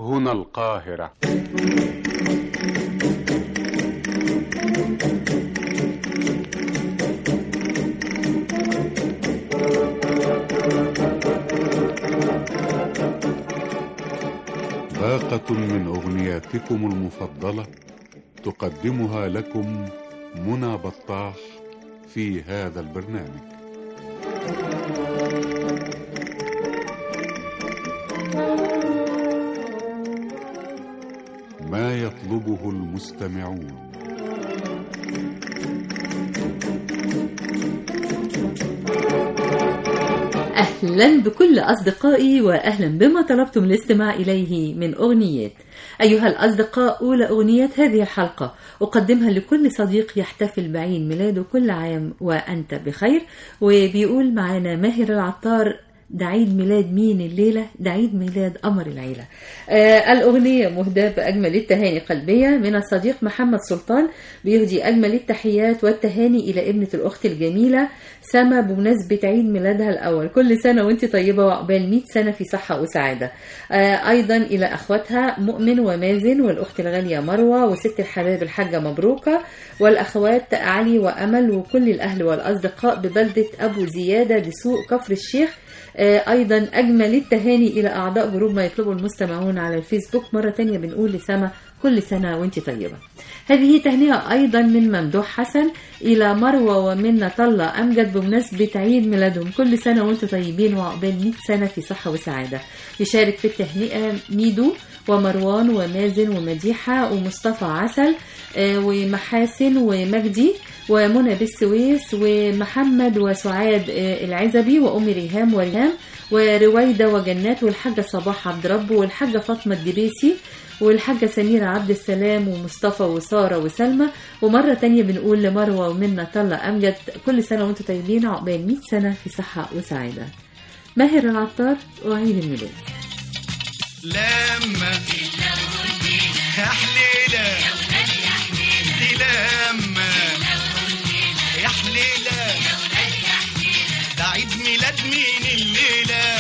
هنا القاهرة باقة من أغنياتكم المفضلة تقدمها لكم منى بطاح في هذا البرنامج ما يطلبه المستمعون أهلا بكل أصدقائي وأهلا بما طلبتم الاستماع إليه من أغنيات أيها الأصدقاء أولى أغنيات هذه الحلقة أقدمها لكل صديق يحتفل بعيد ميلاده كل عام وأنت بخير وبيقول معانا ماهر العطار ده عيد ميلاد مين الليلة؟ ده عيد ميلاد قمر العيلة. آه الأغنية مهداة بأجمل التهاني قلبية من الصديق محمد سلطان بيهدي أجمل التحيات والتهاني إلى ابنة الأخت الجميلة سما بمناسبة عيد ميلادها الأول كل سنة وانت طيبة وعقبال 100 سنة في صحة وسعادة. آه أيضا إلى أخواتها مؤمن ومازن والأخت الغالية مروة وست الحباب الحاجة مبروكة والأخوات علي وأمل وكل الأهل والأصدقاء ببلدة أبو زيادة بسوق كفر الشيخ ايضا اجمل التهاني الى اعضاء جروب ما يطلبه المستمعون على الفيسبوك مره تانية بنقول لسما كل سنه وانت طيبه هذه تهنئه ايضا من ممدوح حسن الى مروه ومنى طله امجد بمناسبه عيد ميلادهم كل سنه وانتم طيبين وعقبال 100 سنه في صحه وسعاده يشارك في التهنئه ميدو ومروان ومازن ومديحه ومصطفى عسل ومحاسن ومجدي ومنى بالسويس ومحمد وسعاد العزبي وأم ريهام وريهام ورويدة وجنات والحاجة صباح عبد رب والحاجة فاطمة الدبيسي والحاجة سميرة عبد السلام ومصطفى وسارة وسلمى ومرة تانية بنقول لمروة ومنى طلة أمجد كل سنة وانتم طيبين عقبال 100 سنة في صحة وسعادة ماهر العطار وعيد الميلاد لما يا حليلة دي لما يا حليلة ده عيد ميلاد مين الليلة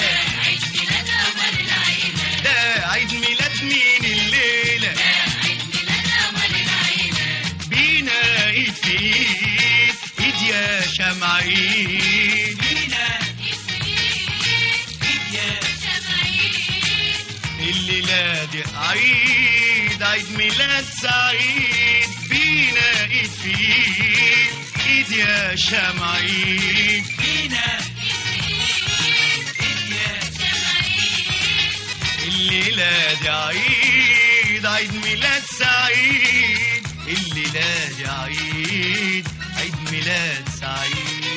ده عيد ميلاد مين الليلة بينا ايد في ايد ايد يا شمعين الليلة دي عيد عيد ميلاد سعيد بينا ايد في ايد ايد يا شمعين بينا الليلة دي عيد عيد ميلاد سعيد الليلة دي عيد عيد ميلاد سعيد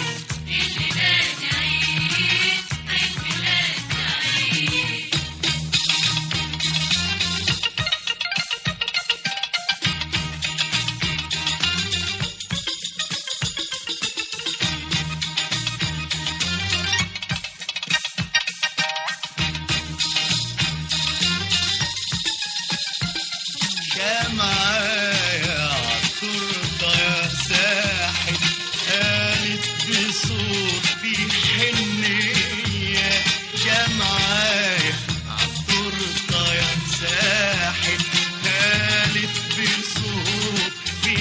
معايا عالتورته يا ساحل قالت بصوت في حنية جمعايا عالتورته يا ساحل قالت بصوت في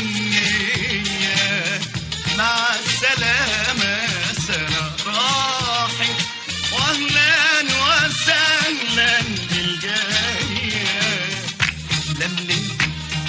حنية مع السلامة سنة راحت واهلا وسهلا بالجاية لملم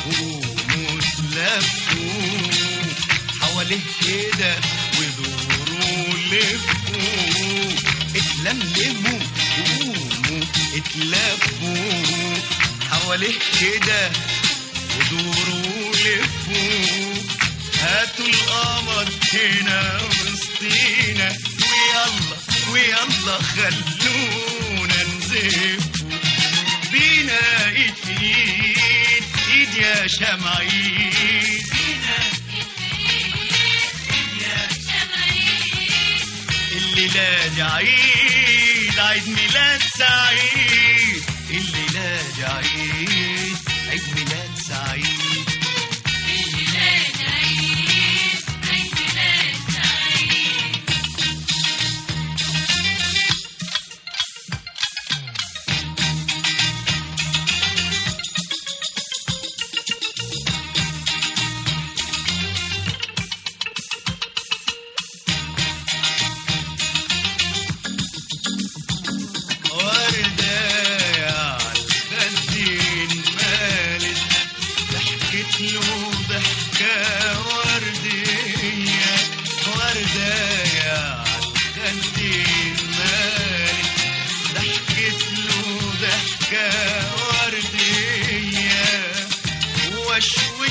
ومتلفوا حواليه كده ودوروا لفوا اتلملموا قوموا اتلفوا حواليه كده ودوروا لفوا هاتوا القمر هنا وسطينا ويلا ويلا خلونا نزفوا بينا ايد في ايد ايد يا شمعين الليلة دي عيد عيد ميلاد سعيد الليلة دي عيد عيد ميلاد سعيد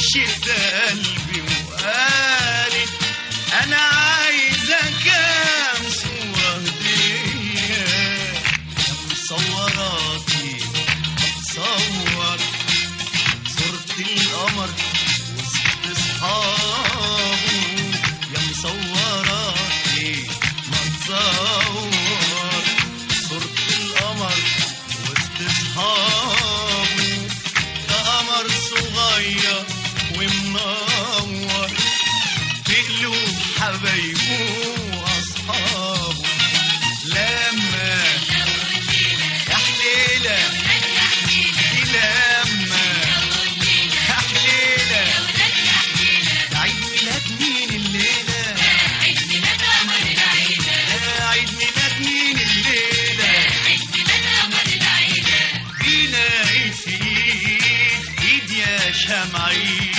نشت قلبي وقالت انا عايزة كام صورة هدية مصوراتي بتصور صورة القمر وسط اصحابه يا مصوراتي ما تصور صورة القمر وسط اصحابه ده قمر صغير ومنور في قلوب حبايبه واصحابه لما يا حليلة لما يا حليلة ده عيد ميلاد مين الليلة ده عيد ميلاد مين الليلة فينا ايد في ايد ايد يا شمعين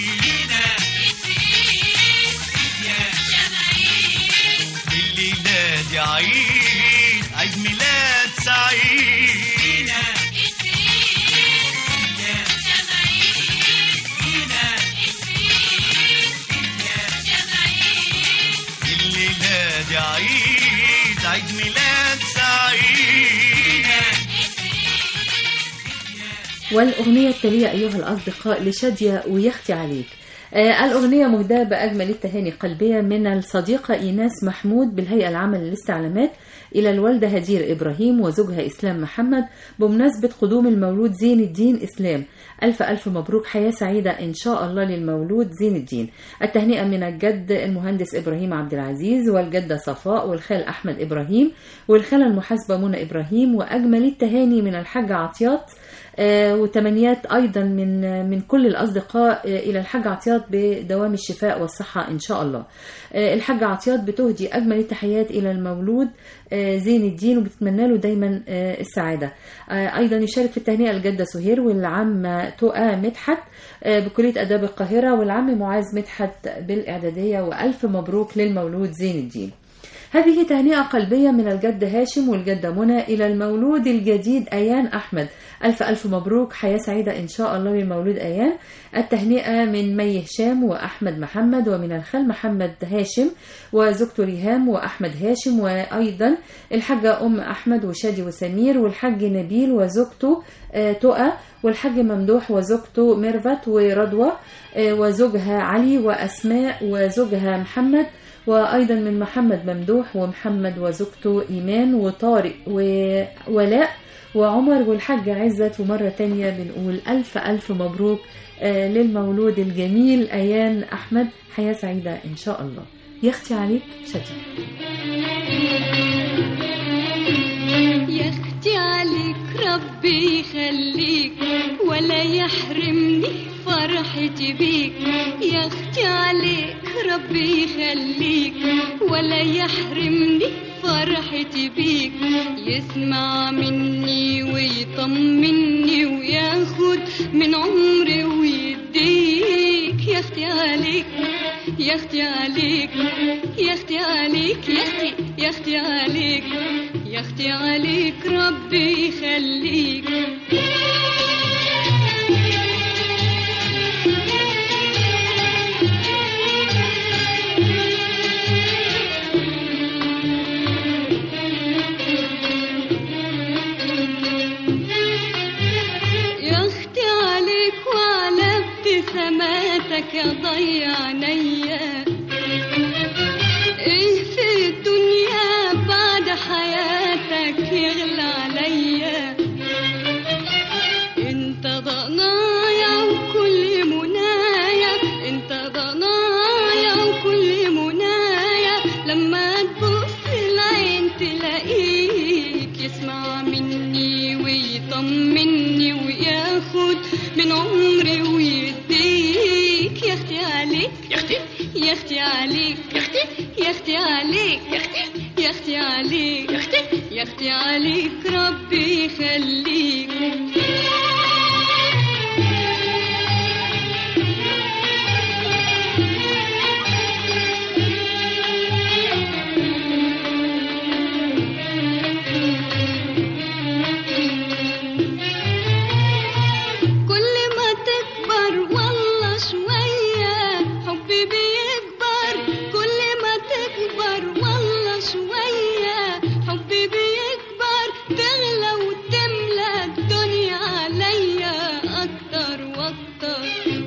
الليلة دي عيد عيد ميلاد سعيد الليلة دي عيد عيد ميلاد سعيد والأغنية التالية أيها الأصدقاء لشادية ويختي عليك آه الأغنية مهداة بأجمل التهاني قلبية من الصديقة إيناس محمود بالهيئة العامة للاستعلامات إلى الوالدة هدير إبراهيم وزوجها إسلام محمد بمناسبة قدوم المولود زين الدين إسلام ألف ألف مبروك حياة سعيدة إن شاء الله للمولود زين الدين التهنئة من الجد المهندس إبراهيم عبد العزيز والجدة صفاء والخال أحمد إبراهيم والخالة المحاسبة منى إبراهيم وأجمل التهاني من الحاجة عطيات آه، وتمنيات ايضا من آه، من كل الاصدقاء آه، الى الحاج عطيات بدوام الشفاء والصحه ان شاء الله. آه، الحاج عطيات بتهدي اجمل التحيات الى المولود آه، زين الدين وبتتمنى له دايما آه، السعاده. آه، ايضا يشارك في التهنئه الجده سهير والعم تقى مدحت آه، بكليه اداب القاهره والعم معاذ مدحت بالاعداديه والف مبروك للمولود زين الدين. هذه تهنئة قلبية من الجد هاشم والجدة منى إلى المولود الجديد أيان أحمد ألف ألف مبروك حياة سعيدة إن شاء الله للمولود أيان التهنئة من مي هشام وأحمد محمد ومن الخال محمد هاشم وزوجته ريهام وأحمد هاشم وأيضا الحاجة أم أحمد وشادي وسمير والحاج نبيل وزوجته آه، تقى والحاج ممدوح وزوجته ميرفت ورضوى آه، وزوجها علي وأسماء وزوجها محمد وأيضا من محمد ممدوح ومحمد وزوجته إيمان وطارق وولاء وعمر والحاج عزت ومرة تانية بنقول ألف ألف مبروك آه، للمولود الجميل أيان أحمد حياة سعيدة إن شاء الله يختي عليك شجع يا اختي عليك ربي يخليك ولا يحرمني فرحتي بيك يا اختي عليك ربي يخليك ولا يحرمني فرحتي بيك يسمع مني ويطمني وياخد من عمري ويديك يا اختي عليك يا اختي عليك يا اختي عليك يا اختي يا اختي عليك يا اختي عليك ربي يخليك يا اختي عليك وعلى ابتساماتك يا ضيع عينيا ايه في الدنيا بعد حياتك يغلى عليا انت ضنايا وكل منايا انت ضنايا وكل منايا لما تبص العين تلاقيك يسمع مني ويطمني وياخد من عمري ويديك يا اختي عليك يا اختي يا اختي عليك يا اختي يا اختي عليك يا اختي يا اختي عليك يا اختي يا اختي عليك ربي يخليك كل ما تكبر والله شوية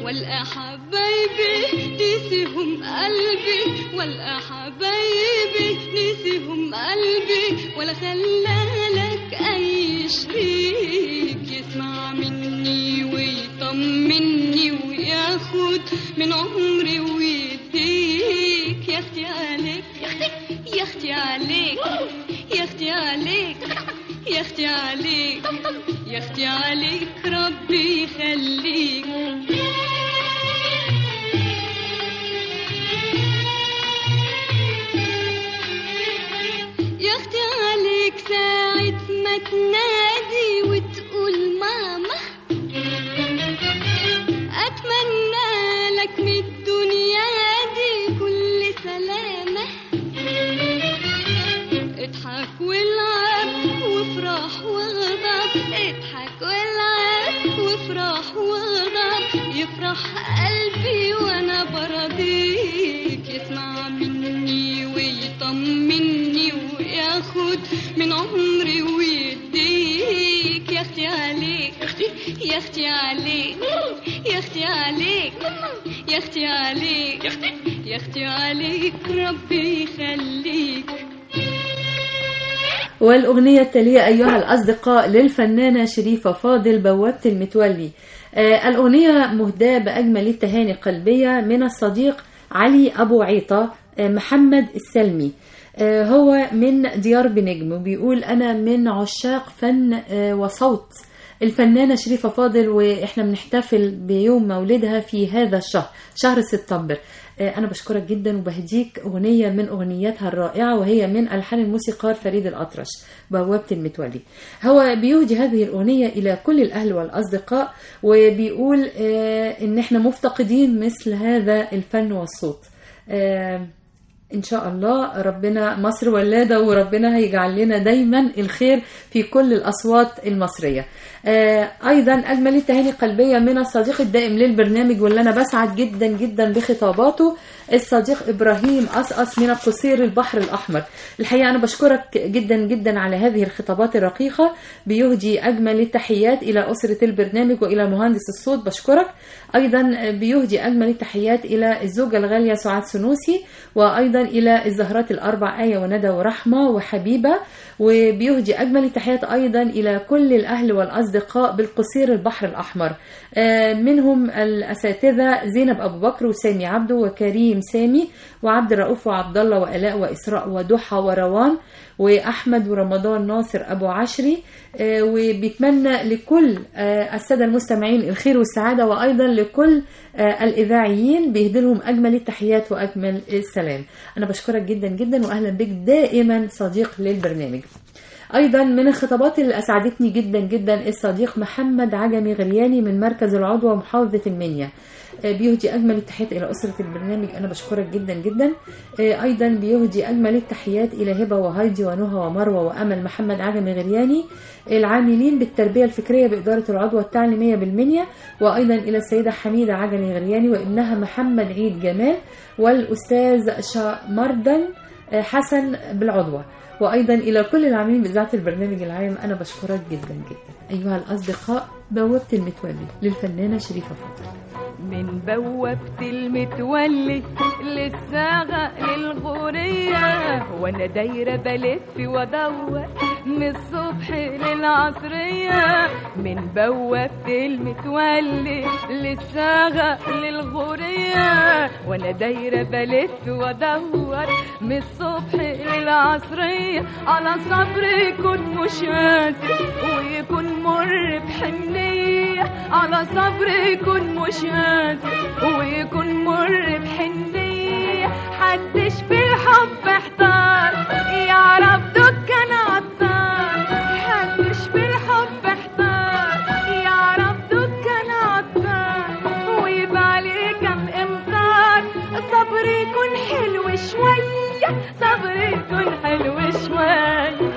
والقى حبايبي نسيهم قلبي والقى حبايبي نسيهم قلبي ولا خلالك اي شريك يسمع مني ويطمني وياخد من عمري ويديك يا اختي عليك يا اختي عليك يا اختي عليك يا اختي عليك يا اختي عليك ربي يخليك يا اختي عليك ساعة ما تنادي وتقول ماما اتمنى لك من الدنيا دي كل سلامة اضحك والعب وافرح واغضب اضحك والعب وافرح واغضب يفرح قلبي وانا برضيك يسمع مني ويطمني وياخد من عمري ويديك يا اختي عليك يا اختي عليك يا اختي عليك يا اختي عليك يا اختي عليك ربي يخليك والأغنية التالية أيها الأصدقاء للفنانة شريفة فاضل بوابة المتولي آه الأغنية مهداة بأجمل التهاني القلبية من الصديق علي أبو عيطة آه محمد السلمي آه هو من ديار بنجم وبيقول أنا من عشاق فن آه وصوت الفنانة شريفة فاضل وإحنا بنحتفل بيوم مولدها في هذا الشهر شهر سبتمبر آه، أنا بشكرك جدا وبهديك أغنية من أغنياتها الرائعة وهي من ألحان الموسيقار فريد الأطرش بوابة المتولي هو بيهدي هذه الأغنية إلى كل الأهل والأصدقاء وبيقول آه، إن إحنا مفتقدين مثل هذا الفن والصوت آه، ان شاء الله ربنا مصر ولاده وربنا هيجعل لنا دايما الخير في كل الاصوات المصريه آه، ايضا اجمل التهاني القلبيه من الصديق الدائم للبرنامج واللي انا بسعد جدا جدا بخطاباته الصديق ابراهيم قصقص من القصير البحر الاحمر الحقيقه انا بشكرك جدا جدا على هذه الخطابات الرقيقه بيهدي اجمل التحيات الى اسره البرنامج والى مهندس الصوت بشكرك ايضا بيهدي اجمل التحيات الى الزوجه الغاليه سعاد سنوسي وايضا الى الزهرات الاربع ايه وندى ورحمه وحبيبه وبيهدي اجمل التحيات ايضا الى كل الاهل والاصدقاء بالقصير البحر الاحمر آه، منهم الاساتذه زينب ابو بكر وسامي عبده وكريم سامي وعبد الرؤوف وعبد الله والاء واسراء وضحى وروان واحمد ورمضان ناصر ابو عشري آه، وبيتمنى لكل آه، الساده المستمعين الخير والسعاده وايضا لكل آه، الاذاعيين بيهدي لهم اجمل التحيات واجمل السلام انا بشكرك جدا جدا واهلا بك دائما صديق للبرنامج ايضا من الخطابات اللي اسعدتني جدا جدا الصديق محمد عجمي غرياني من مركز العضوة محافظه المنيا آه، بيهدي اجمل التحيات الى اسره البرنامج انا بشكرك جدا جدا آه، ايضا بيهدي اجمل التحيات الى هبه وهايدي ونهى ومروه وامل محمد عجمي غرياني العاملين بالتربيه الفكريه باداره العضوه التعليميه بالمنيا وايضا الى السيده حميده عجمي غرياني وابنها محمد عيد جمال والاستاذ شامردن آه، حسن بالعضوه وايضا الى كل العاملين باذاعه البرنامج العام انا بشكرك جدا جدا ايها الاصدقاء بوابه المتولي للفنانه شريفه فاضل من بوابة المتولي للساغة للغورية وانا دايرة بلف وادور من الصبح للعصرية من بوابة المتولي للساغة للغورية وانا دايرة بلف وادور من الصبح للعصرية على صبر يكون مش قاسي ويكون مر بحنية على صبر يكون مش قاسي ويكون مر بحنية حدش في الحب احتار يعرف دكان عطار حدش في الحب احتار يعرف دكان عطار ويبقى عليه كم امطار صبر يكون حلو شوية صبر يكون حلو شوية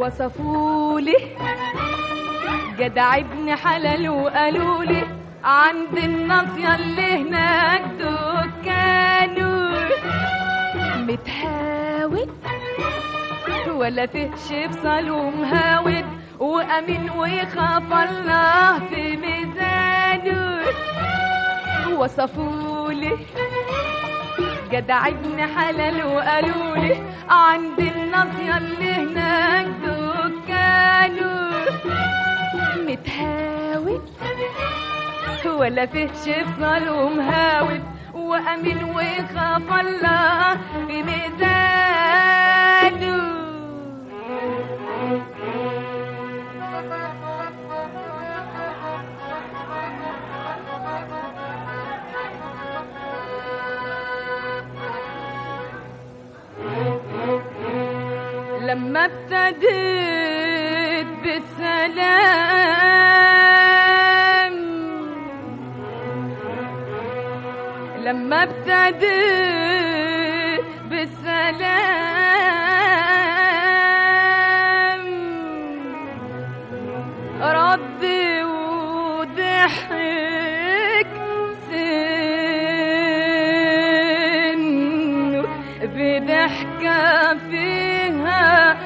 وصفولي جدع ابن حلال وقالوا لي عند الناصية اللي هناك دكانه متهاود ولا فيهش بصل ومهاود وأمين ويخاف الله في ميزانه وصفولي جدع ابن حلال وقالوا لي عند الناصية اللي هناك دكانه متهاود ولا فيهش بصل ومهاود وأمين ويخاف الله في ميزانه لما ابتديت بالسلام لما ابتديت بالسلام رد وضحك سنه بضحكة فيها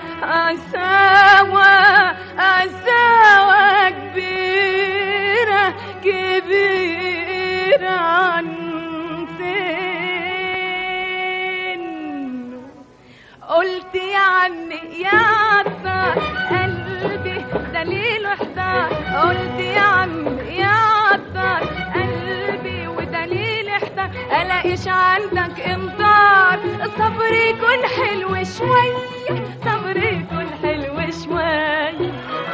أساوى أساوى كبيرة كبيرة عن سنه قلت يا عمي يا عطار قلبي دليل احتار قلت يا عمي يا عطار قلبي ودليل احتار الاقيش عندك امطار صبري يكون حلو شوية صبري يكون حلو شوية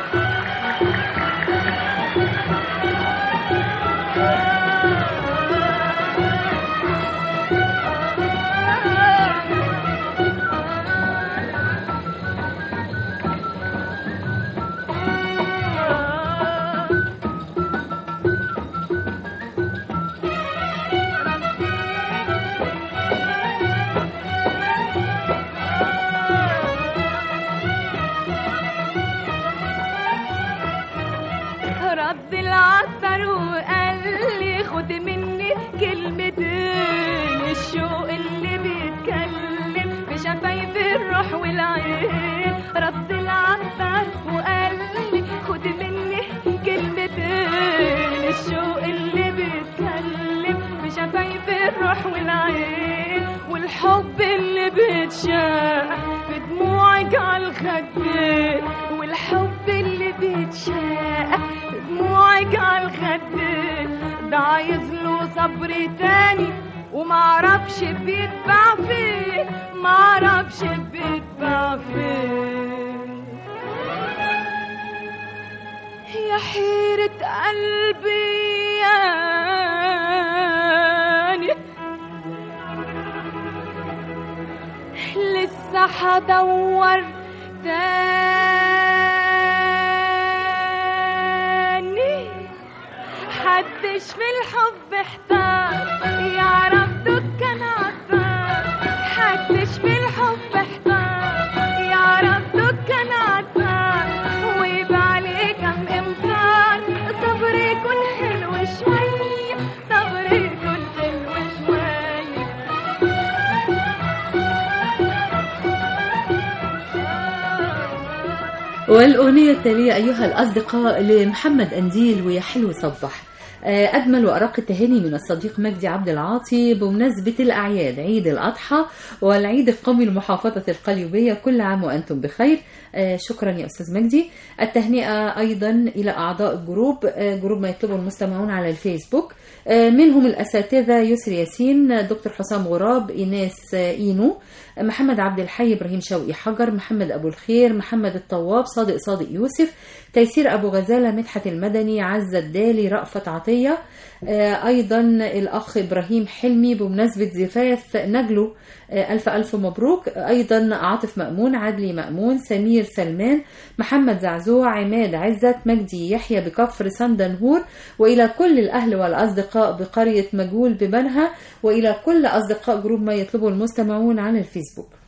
رد العطر وقال لي خد مني كلمتين الشوق اللي بيتكلم في شفايف الروح والعين رد العطر وقال لي خد مني كلمتين الشوق اللي بيتكلم في شفايف الروح والعين والحب اللي بيتشاع في دموعك على الخدين والحب اللي بيتشاع في دموعك على الخدين ده عايز له صبر تاني ومعرفش بيتباع فين معرفش بيتباع فين يا حيرة قلبي ياني لسه هدور تاني حدش في الحب احتار يعرف دكان عطار حدش في الحب احتار يعرف دكان عطار ويبقى عليه كم امتار صبر يكون حلو شوية صبر يكون حلو شوية والأغنية التالية أيها الأصدقاء لمحمد أنديل ويا حلو صبح آه، أجمل وأرق التهاني من الصديق مجدي عبد العاطي بمناسبة الأعياد عيد الأضحى والعيد القومي لمحافظة القليوبية كل عام وأنتم بخير آه، شكرا يا أستاذ مجدي التهنئة أيضا إلى أعضاء الجروب آه، جروب ما يطلبه المستمعون على الفيسبوك آه، منهم الأساتذة يسري ياسين دكتور حسام غراب إيناس آه، إينو محمد عبد الحي إبراهيم شوقي حجر محمد أبو الخير محمد الطواب صادق صادق يوسف تيسير أبو غزالة مدحت المدني عزة الدالي رأفت عطية آه، أيضا الأخ إبراهيم حلمي بمناسبة زفاف نجله آه، ألف ألف مبروك أيضا عاطف مأمون عدلي مأمون سمير سلمان محمد زعزوع عماد عزت مجدي يحيى بكفر سندنهور وإلى كل الأهل والأصدقاء بقرية مجهول ببنها وإلى كل أصدقاء جروب ما يطلبه المستمعون على الفيسبوك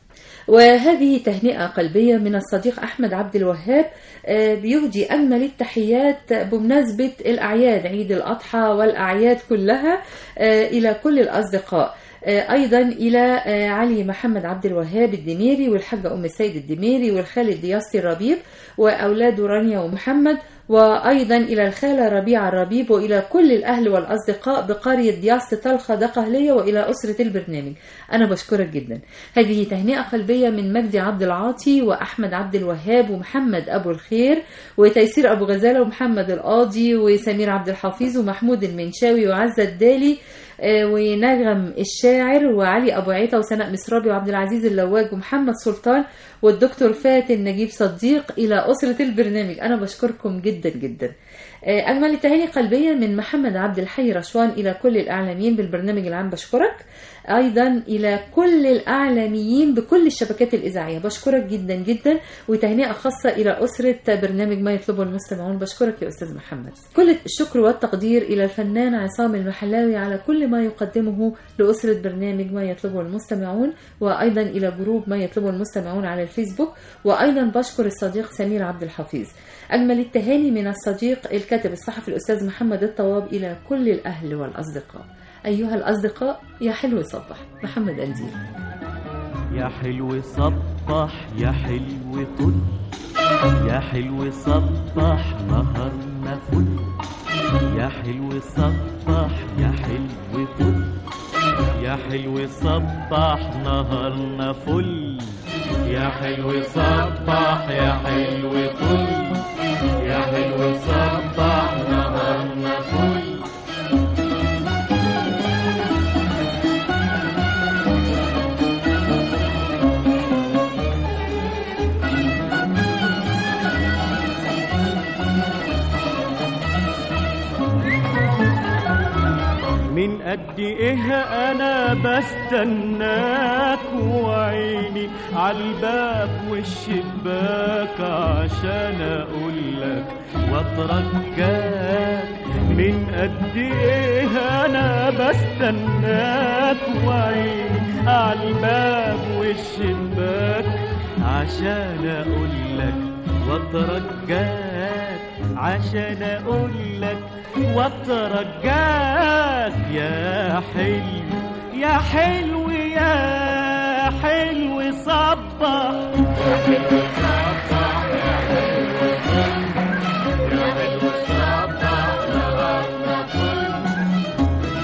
وهذه تهنئة قلبية من الصديق أحمد عبد الوهاب آه، بيهدي أجمل التحيات بمناسبة الأعياد عيد الأضحى والأعياد كلها آه، إلى كل الأصدقاء آه، أيضا إلى آه، علي محمد عبد الوهاب الدميري والحاجة أم السيد الدميري والخالد دياستي الربيب وأولاده رانيا ومحمد وأيضا إلى الخالة ربيعة الربيب وإلى كل الأهل والأصدقاء بقرية دياسة طلخة دقهلية وإلى أسرة البرنامج أنا بشكرك جدا هذه تهنئة قلبية من مجدي عبد العاطي وأحمد عبد الوهاب ومحمد أبو الخير وتيسير أبو غزالة ومحمد القاضي وسمير عبد الحفيظ ومحمود المنشاوي وعزة الدالي آه، ونغم الشاعر وعلي ابو عيطه وسناء مسرابي وعبد العزيز اللواج ومحمد سلطان والدكتور فاتن نجيب صديق الى اسره البرنامج انا بشكركم جدا جدا آه، اجمل التهاني قلبيه من محمد عبد الحي رشوان الى كل الاعلاميين بالبرنامج العام بشكرك ايضا الى كل الاعلاميين بكل الشبكات الاذاعيه بشكرك جدا جدا وتهنئه خاصه الى اسره برنامج ما يطلبه المستمعون بشكرك يا استاذ محمد كل الشكر والتقدير الى الفنان عصام المحلاوي على كل ما يقدمه لاسره برنامج ما يطلبه المستمعون وايضا الى جروب ما يطلبه المستمعون على الفيسبوك وايضا بشكر الصديق سمير عبد الحفيظ اجمل التهاني من الصديق الكاتب الصحفي الاستاذ محمد الطواب الى كل الاهل والاصدقاء أيها الأصدقاء يا حلو صبح محمد أنديل يا حلو صبح يا حلو طل يا حلو صبح نهارنا فل يا حلو صبح يا حلو طل يا حلو صبح نهارنا فل يا حلو صبح يا حلو طل يا حلو صبح نهارنا فل من قد ايه انا بستناك وعيني عالباب والشباك عشان اقولك واترجاك من قد ايه انا بستناك وعيني عالباب والشباك عشان اقولك واترجاك عشان اقولك واترجاك يا حلو يا حلو يا حلو صبح يا حلو صبح يا حلو يا حلو صبح نهارنا كله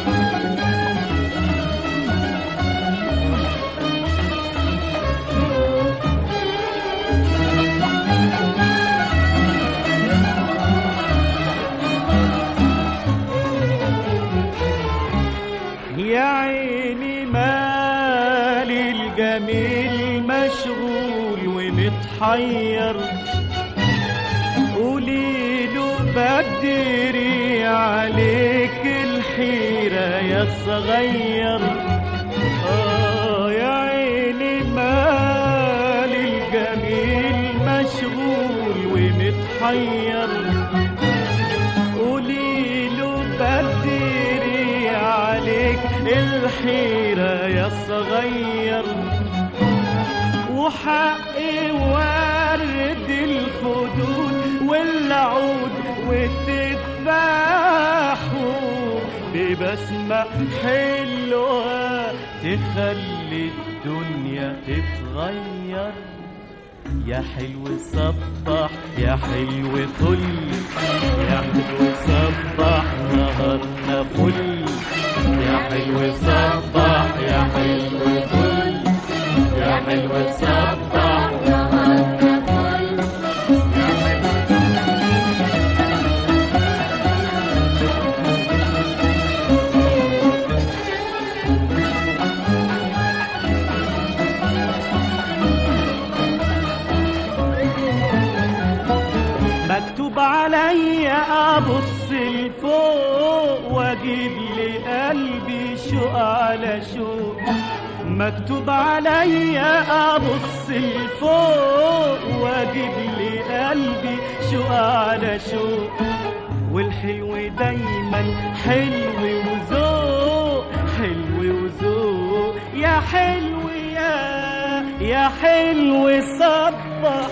يا عيني مالي الجميل مشغول ومتحير قولي له بدري عليك الحيرة يا صغير آه يا عيني مالي الجميل مشغول ومتحير قولي له بدري عليك الحيرة يا صغير وحقي ورد الخدود والعود والتفاح ببسمة حلوة تخلي الدنيا تتغير يا حلو صبح يا حلو طل يا حلو صبح نهارنا فل يا حلو صبح يا حلو طل يا حلو صبح نهارنا فل مكتوب عليا ابص لفوق واجيب لقلبي شوق على شوق مكتوب عليا ابص لفوق واجيب لقلبي شوق على شوق والحلو دايما حلو وذوق حلو وذوق يا حلو يا يا حلو صبح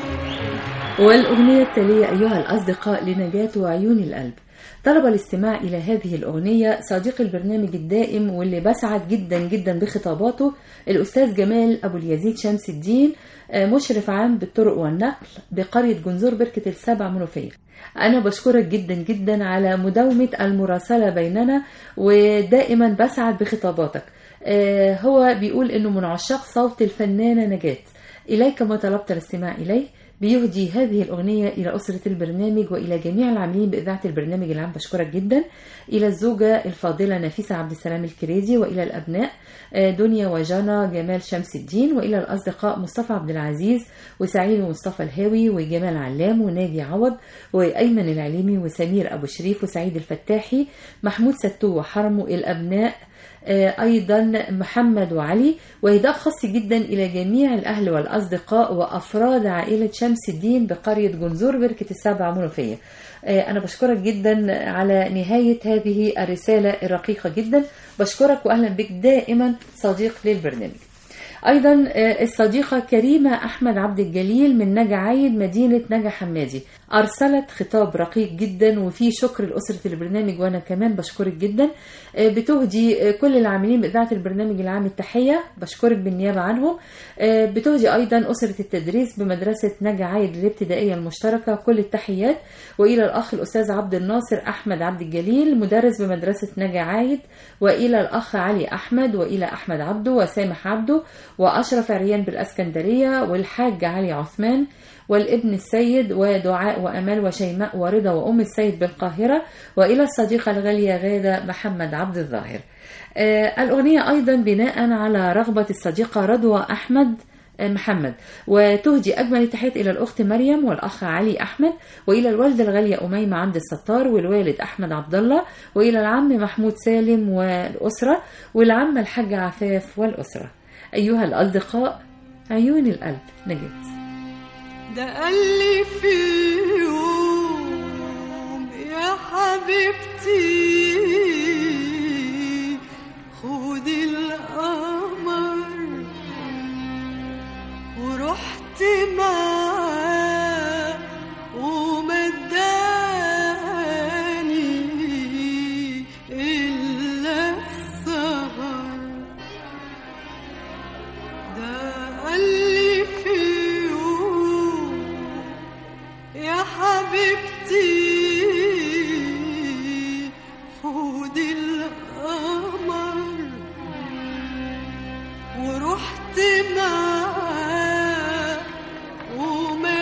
والأغنية التالية أيها الأصدقاء لنجاة وعيون القلب طلب الاستماع إلى هذه الأغنية صديق البرنامج الدائم واللي بسعد جدا جدا بخطاباته الأستاذ جمال أبو اليزيد شمس الدين آه، مشرف عام بالطرق والنقل بقرية جنزور بركة السبع منوفية أنا بشكرك جدا جدا على مداومة المراسلة بيننا ودائما بسعد بخطاباتك آه، هو بيقول إنه من عشاق صوت الفنانة نجاة إليك ما طلبت الاستماع إليه بيهدي هذه الأغنية إلى أسرة البرنامج وإلى جميع العاملين بإذاعة البرنامج العام بشكرك جدا إلى الزوجة الفاضلة نفيسة عبد السلام الكريدي وإلى الأبناء آه، دنيا وجانا جمال شمس الدين وإلى الأصدقاء مصطفى عبد العزيز وسعيد ومصطفى الهاوي وجمال علام وناجي عوض وأيمن العليمي وسمير أبو شريف وسعيد الفتاحي محمود ستو وحرمه الأبناء آه، أيضا محمد وعلي وإهداء خاص جدا إلى جميع الأهل والأصدقاء وأفراد عائلة شمس الدين بقرية جنزور بركة السبع منوفية آه، أنا بشكرك جدا على نهاية هذه الرسالة الرقيقة جدا بشكرك وأهلا بك دائما صديق للبرنامج ايضا آه، الصديقه كريمه احمد عبد الجليل من نجا عايد مدينه نجا حمادي ارسلت خطاب رقيق جدا وفيه شكر لاسره البرنامج وانا كمان بشكرك جدا آه، بتهدي آه، كل العاملين باذاعه البرنامج العام التحيه بشكرك بالنيابه عنهم آه، بتهدي ايضا اسره التدريس بمدرسه نجا عايد الابتدائيه المشتركه كل التحيات والى الاخ الاستاذ عبد الناصر احمد عبد الجليل مدرس بمدرسه نجا عايد والى الاخ علي احمد والى احمد عبده وسامح عبده واشرف عريان بالاسكندريه والحاج علي عثمان والابن السيد ودعاء وامال وشيماء ورضا وام السيد بالقاهره والى الصديقه الغاليه غاده محمد عبد الظاهر. آه، الاغنيه ايضا بناء على رغبه الصديقه رضوى احمد محمد وتهدي أجمل التحيات إلى الأخت مريم والأخ علي أحمد وإلى الوالدة الغالية أميمة عبد الستار والوالد أحمد عبد الله وإلى العم محمود سالم والأسرة والعمة الحاجة عفاف والأسرة أيها الأصدقاء عيون القلب نجد ده قال لي في يوم يا حبيبتي خدي القمر ورحت معاه ومداني إلا السهر ده قال لي في يوم يا حبيبتي خدي القمر ورحت معاه وما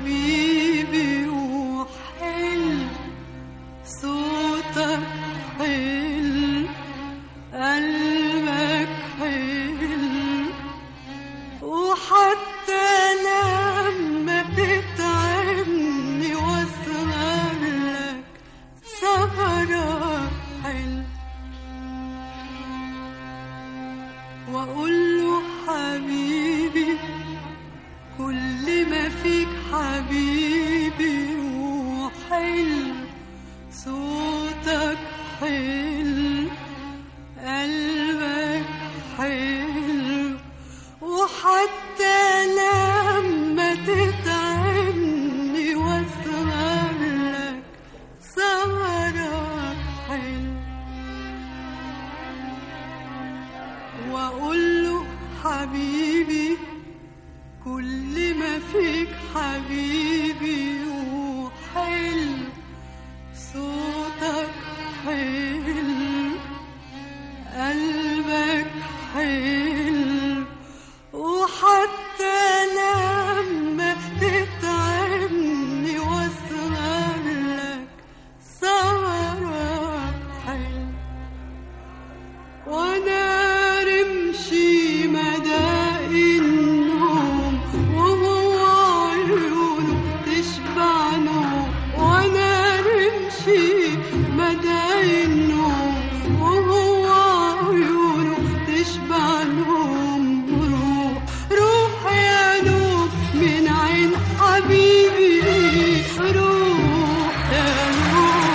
حبيبي وحل صوتك حل قلبك حل وحتى لما تتعبني واسهر لك سهرك حل واقول له حبيبي كل ما فيك حبيبي وحل صوتك حل قلبك حل وحتى لما تتعبني واسهر لك سهرك حلو واقول له حبيبي كل ما فيك حبيبي وحلو صوتك حلو قلبك حلو وحتى لما تتعبني واسهر لك سهرك حلو وانا رمشي مدى النوم وهو عيونه تشبع نوم وانا رمشي مدى النوم وهو عيونه تشبع نوم روح روح يا نوم من عين حبيبي روح يا نوم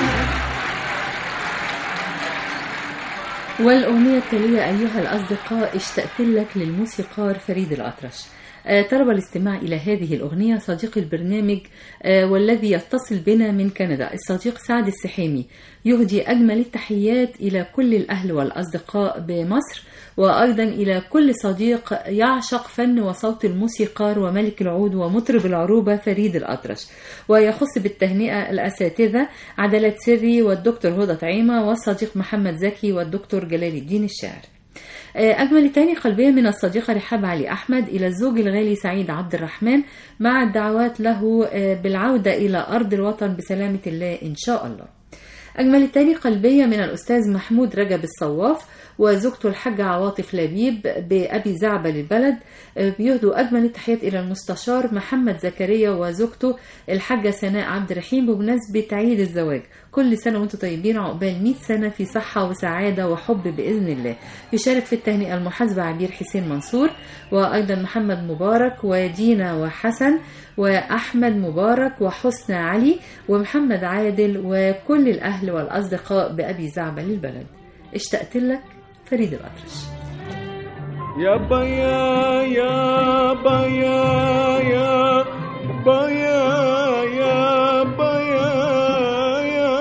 والأغنية التالية أيها الأصدقاء اشتقت لك للموسيقار فريد الأطرش آه، طلب الاستماع إلى هذه الأغنية صديق البرنامج آه، والذي يتصل بنا من كندا الصديق سعد السحيمي يهدي أجمل التحيات إلى كل الأهل والأصدقاء بمصر وأيضا إلى كل صديق يعشق فن وصوت الموسيقار وملك العود ومطرب العروبة فريد الأطرش ويخص بالتهنئة الأساتذة عدالة سري والدكتور هدى طعيمة والصديق محمد زكي والدكتور جلال الدين الشاعر أجمل تاني قلبية من الصديقة رحاب علي أحمد إلى الزوج الغالي سعيد عبد الرحمن مع الدعوات له بالعودة إلى أرض الوطن بسلامة الله إن شاء الله أجمل التاني قلبية من الأستاذ محمود رجب الصواف وزوجته الحاجة عواطف لبيب بأبي زعبل البلد بيهدوا أجمل التحيات إلى المستشار محمد زكريا وزوجته الحاجة سناء عبد الرحيم بمناسبة عيد الزواج كل سنة وانتم طيبين عقبال 100 سنة في صحة وسعادة وحب بإذن الله يشارك في التهنئة المحاسبة عبير حسين منصور وأيضا محمد مبارك ودينا وحسن وأحمد مبارك وحسنى علي ومحمد عادل وكل الأهل والأصدقاء بأبي زعبل البلد اشتقت لك فريد الأطرش يا بيا يا بيا يا بيا يا بيا يا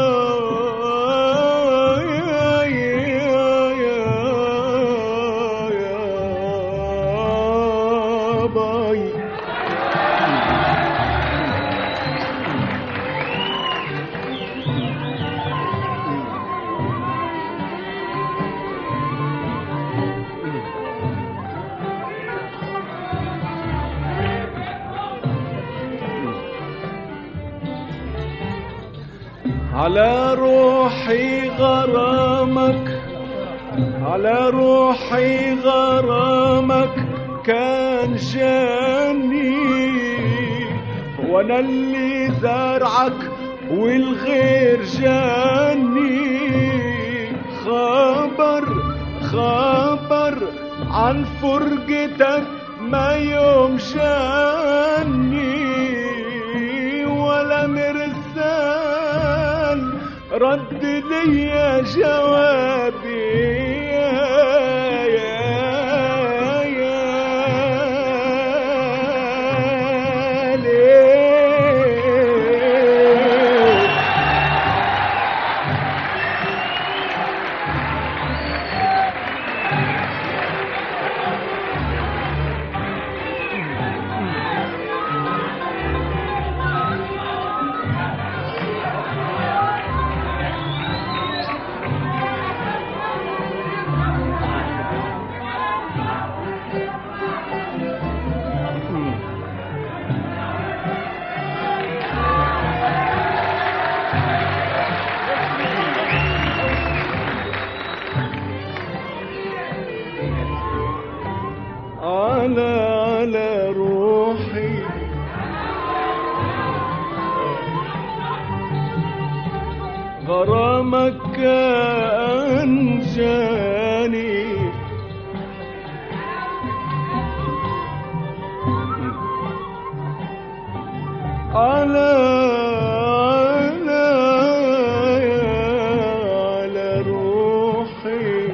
يا يا يا باي على روحي غرامك على روحي غرامك كان جاني وانا اللي زارعك والغير جاني خبر خبر عن فرقتك ما يوم جاني ولا مرسال رد لي جوابي يا يا يا ليه غرامك كان جاني على على على روحي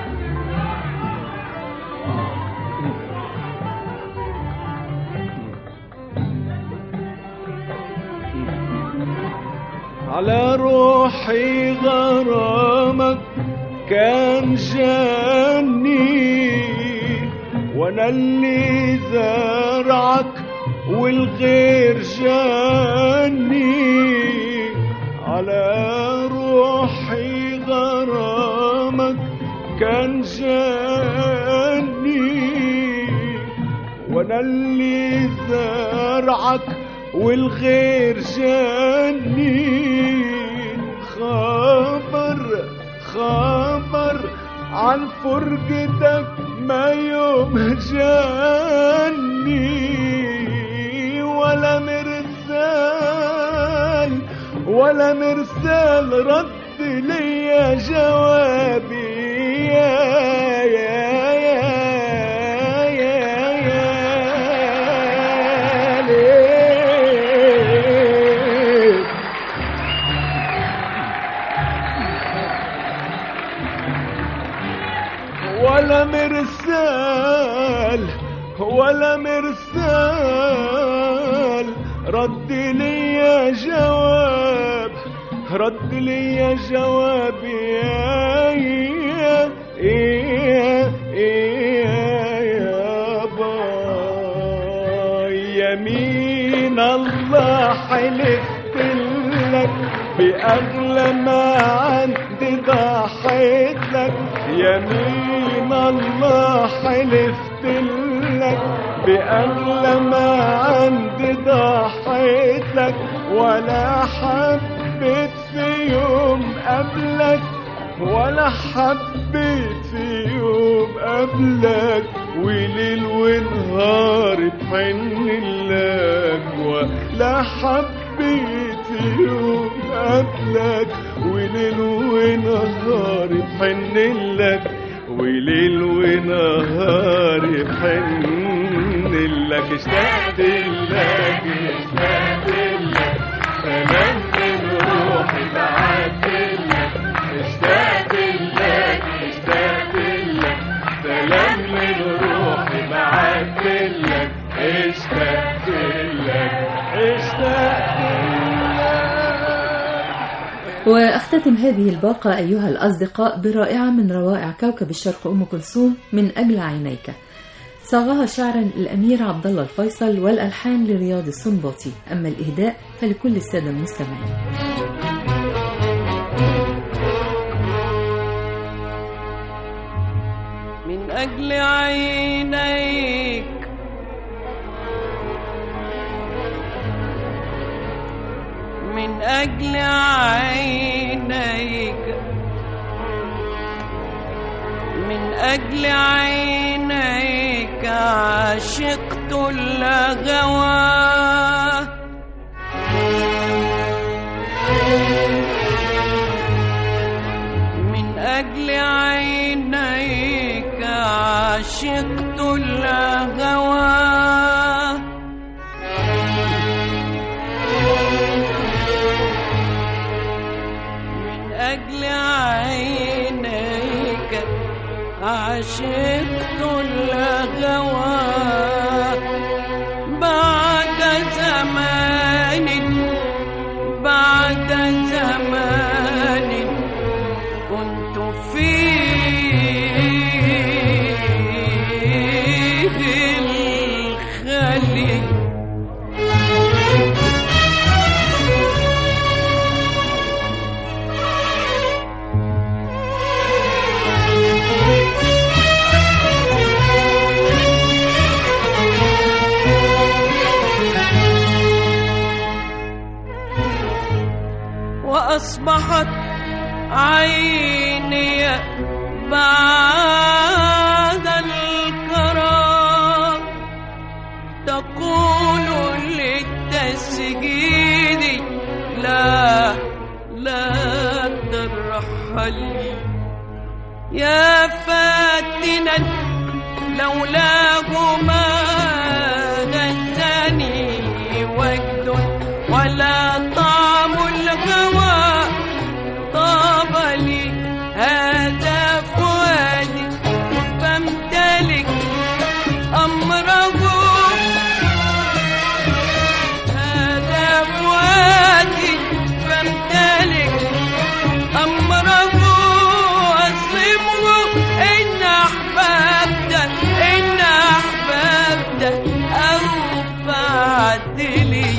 على روحي غرامك كان جاني وانا اللي زرعك والغير جاني على روحي غرامك كان جاني وانا اللي زرعك والغير جاني خبر خبر عن فرقتك ما يوم جاني ولا مرسال ولا مرسال رد ليا جوابي يا يا يا يا يا ليه ولا مرسال ولا مرسال رد لي جواب رد لي جواب يا يا يا يا يا باي يمين الله حلفت لك بأغلى ما عندي ضحيت لك يمين الله حلفت لك بأغلى ما عندي ضحيت لك ولا حبيت في يوم قبلك ولا حبيت في يوم قبلك وليل ونهار بحن لك ولا حبيت في يوم قبلك وليل ونهار بحن لك وليل ونهار بحن لك اشتقت لك اشتقت لك سلام من روحي بعت لك اشتقت لك اشتقت لك سلام من روحي بعت لك اشتقت لك اشتقت لك واختتم هذه الباقة أيها الأصدقاء برائعة من روائع كوكب الشرق أم كلثوم من أجل عينيك صاغها شعرا الأمير عبد الله الفيصل والألحان لرياض السنباطي أما الإهداء فلكل السادة المستمعين من أجل عينيك من أجل عينيك من أجل عينيك عشقت الغوى من أجل عينيك عشقت الهوى من أجل عينيك عشقت الهوى بعد زمان بعد زمان كنت فيه الخلي وأصبحت عيني بعد الكرام تقول للتسجيل لا لا خلي يا فاتنا لولاه ما غزاني وجد ولا طعم الهوى طاب لي هذا فؤادي فامتلك أمره هذا فؤادي فامتلك أمره أسلمه إن أحببت إن أحببت أو فعدلي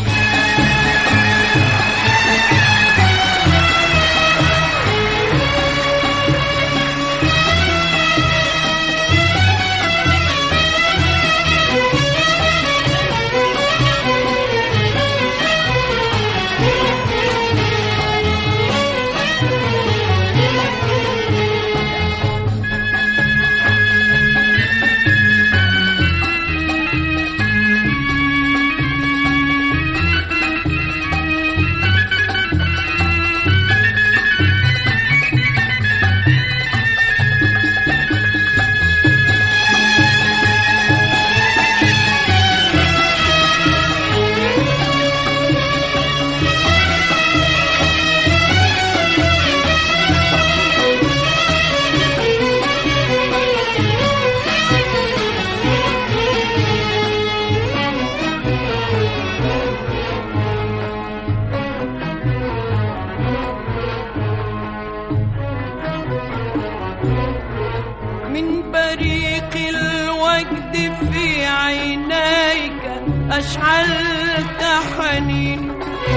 من بريق الوجد في عينيك أشعلت حنين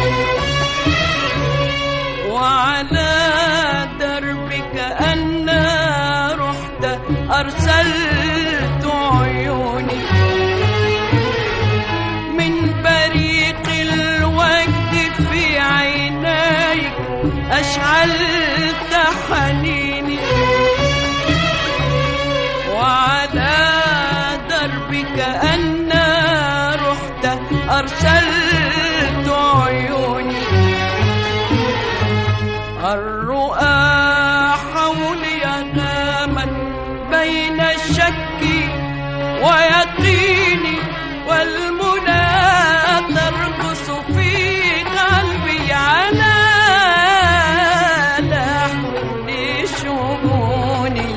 وعلى دربك أنا رحت أرسلت عيوني من بريق الوجد في عينيك أشعلت حنيني وعلى دربك أنا رحت أرسلت عيوني الرؤى حولي غامت بين الشك ويقيني والمنى ترقص في قلبي على لحن شموني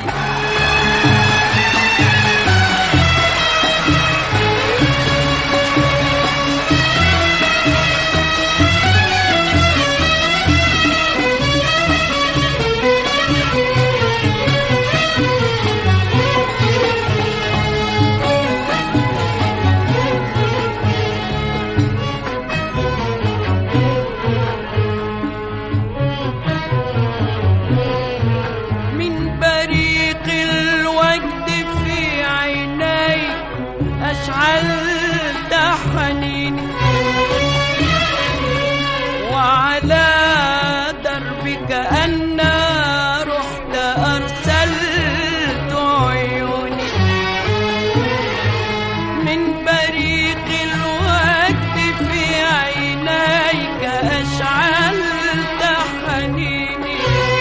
من بريق الوجد في عيني أشعلت حنيني وعلى دربك أنا رحت أرسلت عيوني من بريق الوجد في عينيك أشعلت حنيني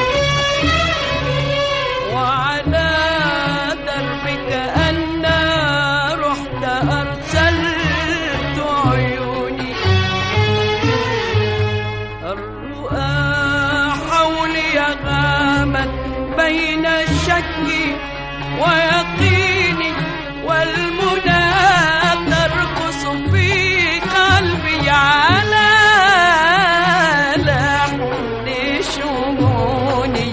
وعلى دربك أنا رحت أرسلت عيوني الرؤى حولي غامت بين الشك ويقيني والمنى ترقص في قلبي على لحن شموني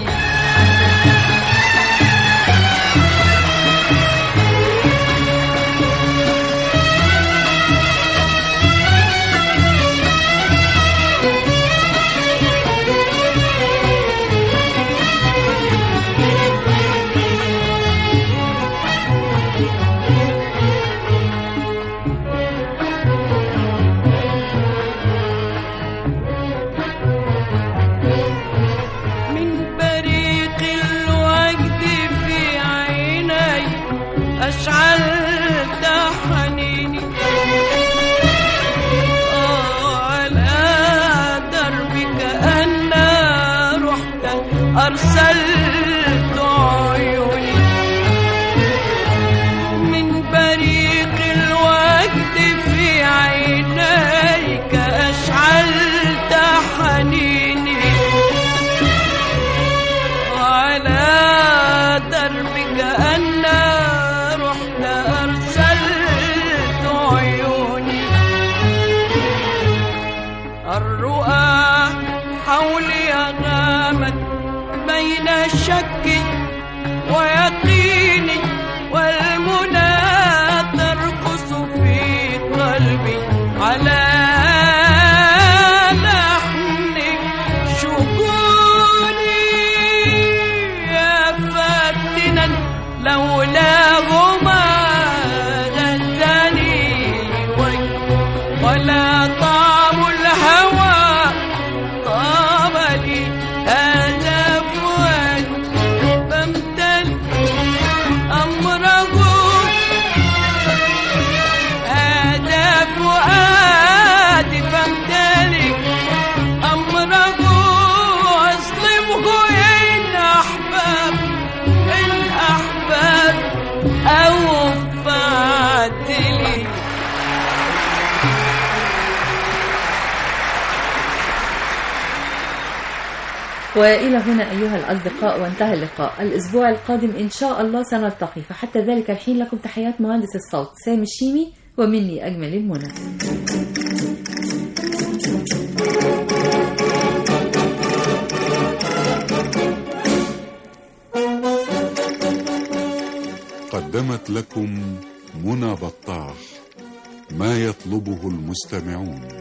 أرسلت عيوني من بريق الوجد في عينيك أشعلت حنيني وعلى دربك أنا رحت أرسلت عيوني الرؤى حولي غامت بين شك ويقيني والمنى ترقص في قلبي على لحن شكوني يا فاتنا لولاهما غزاني وي- ولا طعم الهوى طاب لي هذا فؤاد فامتل أمره هذا فؤاد فامتلك أمره أسلمه إن أحباب إن أحباب أو فاتلي وإلى هنا أيها الأصدقاء وانتهى اللقاء الأسبوع القادم إن شاء الله سنلتقي فحتى ذلك الحين لكم تحيات مهندس الصوت سامي الشيمي ومني أجمل المنى قدمت لكم منى بطاح ما يطلبه المستمعون